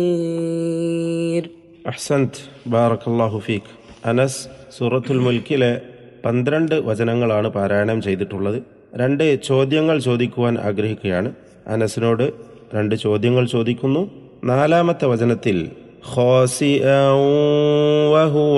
അഹ്സന്ത് ബാറക്കല്ലാഹു ഫീഖ് അനസ് സൂറത്തുൽ മുൽക്കിലെ പന്ത്രണ്ട് വചനങ്ങളാണ് പാരായണം ചെയ്തിട്ടുള്ളത് രണ്ട് ചോദ്യങ്ങൾ ചോദിക്കുവാൻ ആഗ്രഹിക്കുകയാണ് അനസിനോട് രണ്ട് ചോദ്യങ്ങൾ ചോദിക്കുന്നു നാലാമത്തെ വചനത്തിൽ ഖാസിഅൻ വഹുവ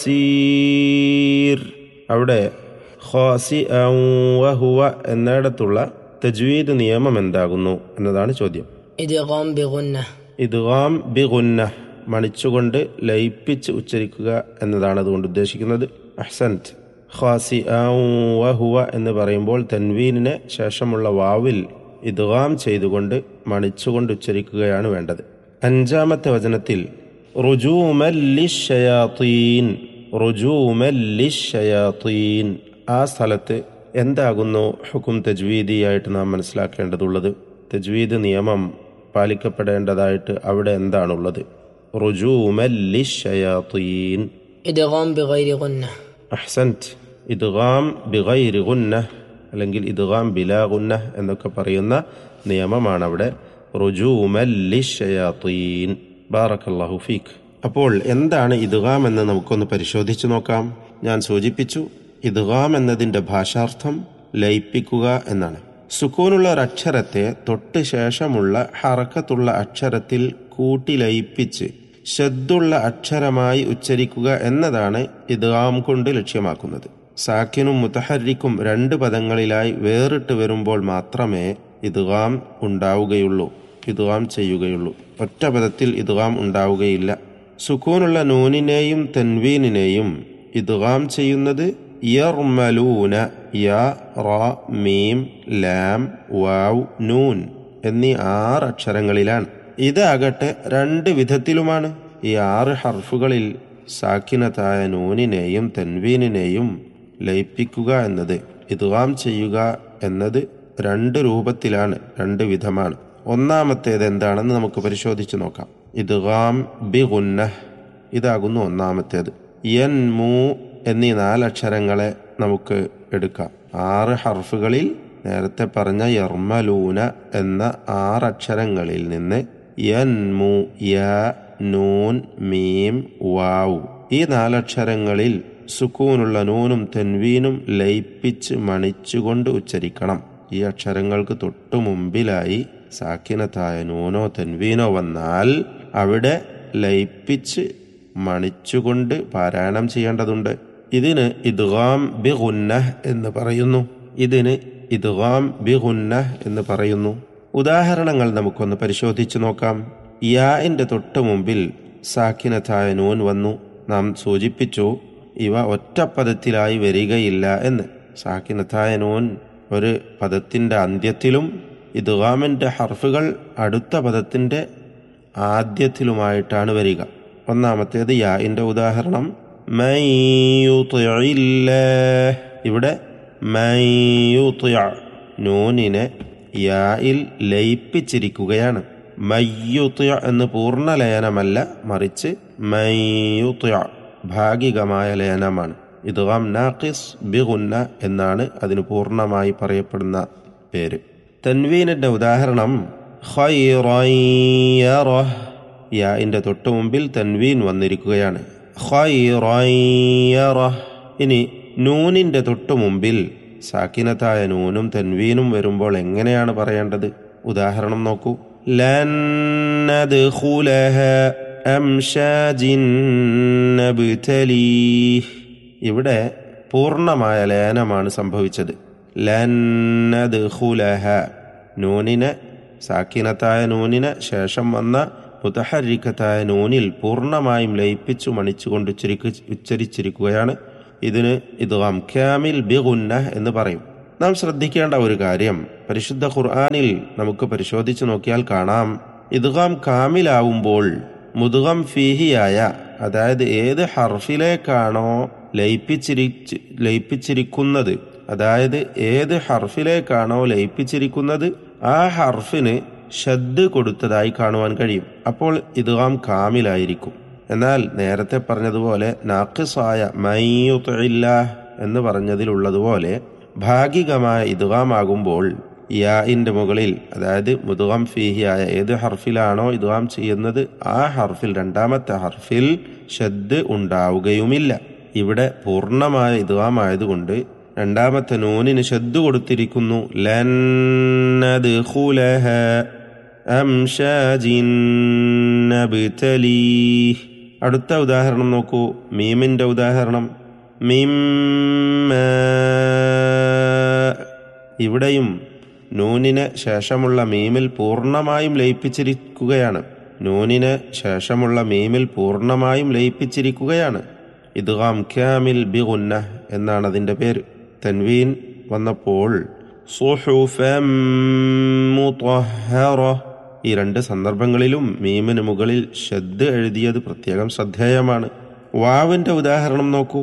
ഹസീർ അവിടെ ഖാസിഅൻ വഹുവ എന്നിടത്തുള്ള തജ്വീദ് നിയമം എന്താകുന്നു എന്നതാണ് ചോദ്യം إدغام بغنة ഇദ്ഗാം ബി ഗുന്ന മണിച്ചുകൊണ്ട് ലയിപ്പിച്ച് ഉച്ചരിക്കുക എന്നതാണ് അതുകൊണ്ട് ഉദ്ദേശിക്കുന്നത് അഹ്സൻത് ഖാസി വഹുവ എന്ന് പറയുമ്പോൾ തൻവീനിന് ശേഷമുള്ള വാവിൽ ഇദ്ഗാം ചെയ്തുകൊണ്ട് മണിച്ചുകൊണ്ട് ഉച്ചരിക്കുകയാണ് വേണ്ടത് അഞ്ചാമത്തെ വചനത്തിൽ റുജൂമല്ലിഷയാത്തീൻ റുജൂമല്ലിഷയാത്തീൻ ആ സ്ഥലത്ത് എന്താകുന്നു ഹുക്കും തജ്വീദിയായിട്ട് നാം മനസ്സിലാക്കേണ്ടതുള്ളത് തജ്വീദ് നിയമം പാലിക്കപ്പെടേണ്ടതായിട്ട് അവിടെ എന്താണുള്ളത് റുജൂമല്ലിഷയാത്തീൻ إدغام بغير غنة അഹ്സൻറ്റ് ഇദ്ഗാം ബിഗൈരി ഗുന്ന അല്ലെങ്കിൽ ഇദ്ഗാം ബിലാ ഗുന്ന എന്നൊക്കെ പറയുന്ന നിയമമാണ് അവിടെ റുജൂമല്ലിഷയാത്തീൻ ബാറക്കല്ലാഹു ഫീഖ് അപ്പോൾ എന്താണ് ഇദ്ഗാം എന്ന് നമുക്കൊന്ന് പരിശോധിച്ചു നോക്കാം ഞാൻ സൂചിപ്പിച്ചു ഇദ്ഗാം എന്നതിൻ്റെ ഭാഷാർത്ഥം ലയിപ്പിക്കുക എന്നാണ് സുക്കൂനുള്ള ഒരക്ഷരത്തെ തൊട്ട് ശേഷമുള്ള ഹറക്കത്തുള്ള അക്ഷരത്തിൽ കൂട്ടി ലയിപ്പിച്ച് ശദ്ദുള്ള അക്ഷരമായി ഉച്ചരിക്കുക എന്നതാണ് ഇദ്ഗാം കൊണ്ട് ലക്ഷ്യമാക്കുന്നത് സാക്കിനും മുത്തഹരിക്കും രണ്ട് പദങ്ങളിലായി വേറിട്ട് വരുമ്പോൾ മാത്രമേ ഇദ്ഗാം ഉണ്ടാവുകയുള്ളൂ ഇദ്ഗാം ചെയ്യുകയുള്ളൂ ഒറ്റ പദത്തിൽ ഇദ്ഗാം ഉണ്ടാവുകയില്ല സുക്കൂനുള്ള നൂനിനെയും തൻവീനിനെയും ഇദ്ഗാം ചെയ്യുന്നത് യർമലൂന യ റ മീം ലാം വാവ് നൂൻ എന്നീ ആറ് അക്ഷരങ്ങളിലാണ് ഇതാകട്ടെ രണ്ട് വിധത്തിലുമാണ് ഈ ആറ് ഹർഫുകളിൽ സാക്കിനത്തായ നൂനിനെയും തൻവീനിനെയും ലയിപ്പിക്കുക എന്നത് ഇദ്ഗാം ചെയ്യുക എന്നത് രണ്ട് രൂപത്തിലാണ് രണ്ട് വിധമാണ് ഒന്നാമത്തേത് എന്താണെന്ന് നമുക്ക് പരിശോധിച്ച് നോക്കാം ഇദ്ഗാം ബി ഗുന്ന ഇതാകുന്നു ഒന്നാമത്തേത് യൻ മൂ എന്നീ നാലക്ഷരങ്ങളെ നമുക്ക് എടുക്കാം ആറ് ഹർഫുകളിൽ നേരത്തെ പറഞ്ഞ യർമലൂന എന്ന ആറക്ഷരങ്ങളിൽ നിന്ന് യൻമു യ നൂൻ മീം വാവു ഈ നാലക്ഷരങ്ങളിൽ സുക്കൂനുള്ള നൂനും തെൻവീനും ലയിപ്പിച്ച് മണിച്ചുകൊണ്ട് ഉച്ചരിക്കണം ഈ അക്ഷരങ്ങൾക്ക് തൊട്ടു മുമ്പിലായി സാക്കിനത്തായ നൂനോ തെൻവീനോ വന്നാൽ അവിടെ ലയിപ്പിച്ച് മണിച്ചുകൊണ്ട് പാരായണം ചെയ്യേണ്ടതുണ്ട് ഇതിന് ഇദ്ഗാം ബി ഗുന്നഹ് എന്ന് പറയുന്നു ഇതിന് ഇദ്ഗാം ബി ഗുന്നഹ് എന്ന് പറയുന്നു ഉദാഹരണങ്ങൾ നമുക്കൊന്ന് പരിശോധിച്ചു നോക്കാം യാഇന്റെ തൊട്ട് മുമ്പിൽ സാക്കിനത്തായ നൂൻ വന്നു നാം സൂചിപ്പിച്ചു ഇവ ഒറ്റ പദത്തിലായി വരികയില്ല എന്ന് സാക്കിനത്തായ നൂൻ ഒരു പദത്തിൻ്റെ അന്ത്യത്തിലും ഇദ്ഗാമിൻ്റെ ഹർഫുകൾ അടുത്ത പദത്തിൻ്റെ ആദ്യത്തിലുമായിട്ടാണ് വരിക ഒന്നാമത്തേത് യാഇന്റെ ഉദാഹരണം മൻ യുതിഇല്ലാഹ്. ഇവിടെ മൻ യുതിഅ. നൂനിനെ യായിൽ ലയിപ്പിച്ചിരിക്കുകയാണ് മയ്യുത്യ എന്ന് പൂർണ്ണ ലയനമല്ല മറിച്ച് മയ്യുത്യ ഭാഗികമായ ലയനമാണ് ഇദ്ഗാം നാഖിസ് ബിഗുന്ന എന്നാണ് അതിന് പൂർണ്ണമായി പറയപ്പെടുന്ന പേര് തൻവീനിന്റെ ഉദാഹരണം ഖൈറൻ യറഹ്. യാഇന്റെ തൊട്ടു മുമ്പിൽ തൻവീൻ വന്നിരിക്കുകയാണ് ഖൈറൻ യറഹ്. ഇനി നൂനിന്റെ തൊട്ടു മുമ്പിൽ സാക്കിനത്തായ നൂനും തൻവീനും വരുമ്പോൾ എങ്ങനെയാണ് പറയേണ്ടത് ഉദാഹരണം നോക്കൂ ലൻ നദ്ഖുലഹ അംശാജിൻ നബ്തലീഹ്. ഇവിടെ പൂർണ്ണമായ ലയനമാണ് സംഭവിച്ചത് ലൻ നദ്ഖുലഹ. നൂനിനെ സാക്കിനത്തായ നൂനിന് ശേഷം വന്ന മുതഹരിക്കത്തായ നൂനിൽ പൂർണ്ണമായും ലയിപ്പിച്ചു മണിച്ചുകൊണ്ട് ഉച്ചരിക്ക് ഉച്ചരിച്ചിരിക്കുകയാണ് ഇതിന് ഇദ്ഗാം ക്യാമിൽ ബിഗുന്നഹ് എന്ന് പറയും നാം ശ്രദ്ധിക്കേണ്ട ഒരു കാര്യം പരിശുദ്ധ ഖുർആനിൽ നമുക്ക് പരിശോധിച്ചു നോക്കിയാൽ കാണാം ഇദ്ഗാം കാമിലാവുമ്പോൾ മുദ്ഗം ഫീഹിയായ അതായത് ഏത് ഹർഫിലേക്കാണോ ലയിപ്പിച്ചിരി ലയിപ്പിച്ചിരിക്കുന്നത് അതായത് ഏത് ഹർഫിലേക്കാണോ ലയിപ്പിച്ചിരിക്കുന്നത് ആ ഹർഫിന് ഷദ് കൊടുത്തതായി കാണുവാൻ കഴിയും അപ്പോൾ ഇദ്ഗാം കാമിലായിരിക്കും എന്നാൽ നേരത്തെ പറഞ്ഞതുപോലെ നാഖിസായ മയ്യുത്തില്ല എന്ന് പറഞ്ഞതിലുള്ളതുപോലെ ഭാഗികമായ ഇദ്ഗാമാകുമ്പോൾ യാഇൻ്റെ മുകളിൽ അതായത് മുതുകം ഫീഹി ആയ ഏത് ഹർഫിലാണോ ഇദ്ഗാം ചെയ്യുന്നത് ആ ഹർഫിൽ രണ്ടാമത്തെ ഹർഫിൽ ഷദ് ഉണ്ടാവുകയുമില്ല ഇവിടെ പൂർണ്ണമായ ഇദ്ഗാം ആയതുകൊണ്ട് രണ്ടാമത്തെ നൂനിന് ഷദ് കൊടുത്തിരിക്കുന്നു ലന്നദ്ഖുലഹ അംശാജിൻ നബ്തലീഹ് അടുത്ത ഉദാഹരണം നോക്കൂ മീമിന്റെ ഉദാഹരണം മിമ്മ ഇവിടെയും നൂനിന് ശേഷമുള്ള മീമിൽ പൂർണ്ണമായും ലയിപ്പിച്ചിരിക്കുകയാണ് നൂനിന് ശേഷമുള്ള മീമിൽ പൂർണ്ണമായും ലയിപ്പിച്ചിരിക്കുകയാണ് ഇദ്ഗാം ക്യാമിൽ ബി ഗുന്ന എന്നാണ് അതിൻ്റെ പേര് തൻവീൻ വന്നപ്പോൾ സുഹുഫം മുطهറ ഈ രണ്ട് സന്ദർഭങ്ങളിലും മീമിന് മുകളിൽ ഷദ് എഴുതിയത് പ്രത്യേകം ശ്രദ്ധേയമാണ് വാവിന്റെ ഉദാഹരണം നോക്കൂ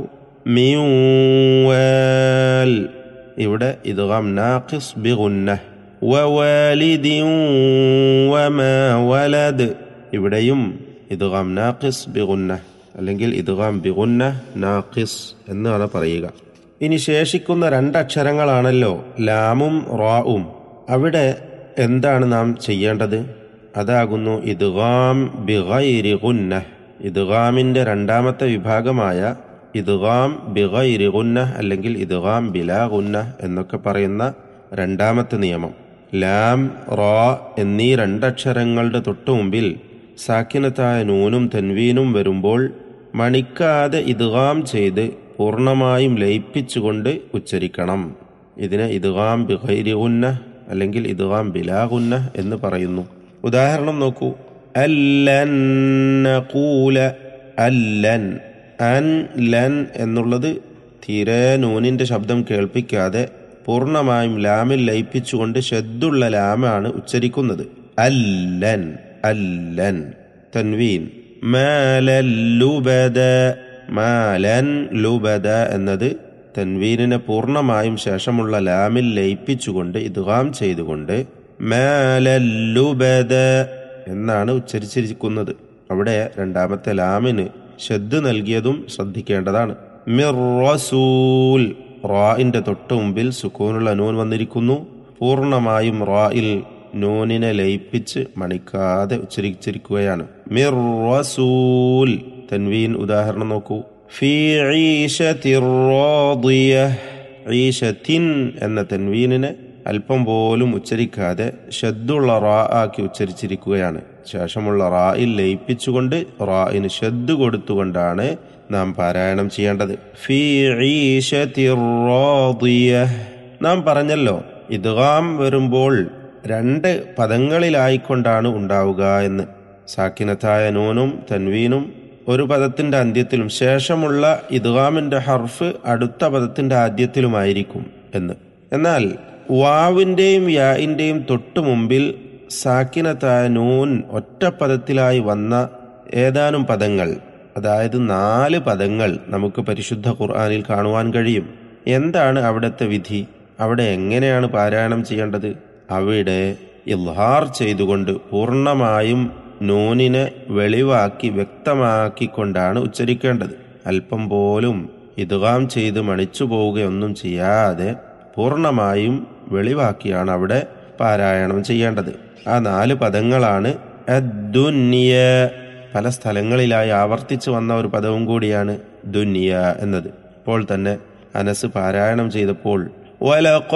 മീവാൽ ഇവിടെ ഇദ്ഗാം നാഖിസ് ബിഗുന്ന വവാലിദി വമാ വലദ് ഇവിടെയും ഇദ്ഗാം നാഖിസ് ബിഗുന്ന അല്ലെങ്കിൽ ഇദ്ഗാം ബിഗുന്ന നാഖിസ് എന്നാണ് പറയുക ഇനി ശേഷിക്കുന്ന രണ്ടക്ഷരങ്ങളാണല്ലോ ലാമും റാവും അവിടെ എന്താണ് നാം ചെയ്യേണ്ടത് അതാകുന്നു ഇദ്ഗാം ബിഗൈരി ഗുന്ന ഇദ്ഗാമിന്റെ രണ്ടാമത്തെ വിഭാഗമായ ഇദ്ഗാം ബിഗൈരി ഗുന്ന അല്ലെങ്കിൽ ഇദ്ഗാം ബിലാ ഗുന്ന എന്നൊക്കെ പറയുന്ന രണ്ടാമത്തെ നിയമം ലാം റാ എന്നീ രണ്ടക്ഷരങ്ങളുടെ തൊട്ടു മുമ്പിൽ സാക്കിനത്തായ നൂനും തൻവീനും വരുമ്പോൾ മണിക്കാതെ ഇദ്ഗാം ചെയ്ത് പൂർണ്ണമായും ലയിപ്പിച്ചുകൊണ്ട് ഉച്ചരിക്കണം ഇതിനെ ഇദ്ഗാം ബിഗൈരി ഗുന്ന അല്ലെങ്കിൽ ഇദ്ഗാം ബിലാഗുന്ന എന്ന് പറയുന്നു ഉദാഹരണം നോക്കൂ അല്ലൻ നഖൂല അല്ലൻ അൻ ലൻ എന്നുള്ളത് തീരെ നൂനിന്റെ ശബ്ദം കേൾപ്പിക്കാതെ പൂർണ്ണമായും ലാമിൽ ലയിപ്പിച്ചുകൊണ്ട് ഷദ്ദുള്ള ലാമാണ് ഉച്ചരിക്കുന്നത് അല്ലൻ അല്ലൻ തൻവീൻ മാലൻ ലുബദ മാലൻ ലുബദ എന്നത് തൻവീനിനെ പൂർണ്ണമായും ശേഷമുള്ള ലാമിൽ ലയിപ്പിച്ചുകൊണ്ട് ഇദ്ഗാം ചെയ്തുകൊണ്ട് മാലല്ലുബദ എന്നാണ് ഉച്ചരിച്ചിരിക്കുന്നത് അവിടെ രണ്ടാമത്തെ ലാമിന് ഷദ് നൽകിയതും ശ്രദ്ധിക്കേണ്ടതാണ് മിർറസൂൽ റായിന്റെ തൊട്ട് മുമ്പിൽ സുക്കൂനുള്ള നൂൻ വന്നിരിക്കുന്നു പൂർണ്ണമായും റായിൽ നൂനിനെ ലയിപ്പിച്ച് മണിക്കാതെ ഉച്ചരിച്ചിരിക്കുകയാണ് മിർറസൂൽ തൻവീൻ ഉദാഹരണം നോക്കൂ ഫീ ഈശത്തിൻ എന്ന തൻവീനിനെ അല്പം പോലും ഉച്ചരിക്കാതെ ഷദ്ദുള്ള റാ ആക്കി ഉച്ചരിച്ചിരിക്കുകയാണ് ശേഷമുള്ള റായിൽ ലയിപ്പിച്ചുകൊണ്ട് റായിന് ഷദ് കൊടുത്തുകൊണ്ടാണ് നാം പാരായണം ചെയ്യേണ്ടത് ഫീ നാം പറഞ്ഞല്ലോ ഇദ്ഗാം വരുമ്പോൾ രണ്ട് പദങ്ങളിലായിക്കൊണ്ടാണ് ഉണ്ടാവുക എന്ന് സാക്കിനത്തായ നൂനും തൻവീനും ഒരു പദത്തിന്റെ അന്ത്യത്തിലും ശേഷമുള്ള ഇദ്ഗാമിന്റെ ഹർഫ് അടുത്ത പദത്തിന്റെ ആദ്യത്തിലുമായിരിക്കും എന്ന് എന്നാൽ വാവിന്റെയും യാഇന്റെയും തൊട്ടു മുമ്പിൽ സാക്കിനത്തായ നൂൻ ഒറ്റ പദത്തിലായി വന്ന ഏതാനും പദങ്ങൾ അതായത് നാല് പദങ്ങൾ നമുക്ക് പരിശുദ്ധ ഖുർആാനിൽ കാണുവാൻ കഴിയും എന്താണ് അവിടുത്തെ വിധി അവിടെ എങ്ങനെയാണ് പാരായണം ചെയ്യേണ്ടത് അവിടെ ഇൽഹാർ ചെയ്തുകൊണ്ട് പൂർണ്ണമായും നൂനിനെ വെളിവാക്കി വ്യക്തമാക്കിക്കൊണ്ടാണ് ഉച്ചരിക്കേണ്ടത് അല്പം പോലും ഇതുകാം ചെയ്ത് മണിച്ചു പോവുകയൊന്നും ചെയ്യാതെ പൂർണ്ണമായും വെളിവാക്കിയാണ് അവിടെ പാരായണം ചെയ്യേണ്ടത് ആ നാല് പദങ്ങളാണ് അദ്ദുന്യ പല സ്ഥലങ്ങളിലായി ആവർത്തിച്ചു വന്ന ഒരു പദവും കൂടിയാണ് ദുന്യ എന്നത് ഇപ്പോൾ തന്നെ അനസ് പാരായണം ചെയ്തപ്പോൾ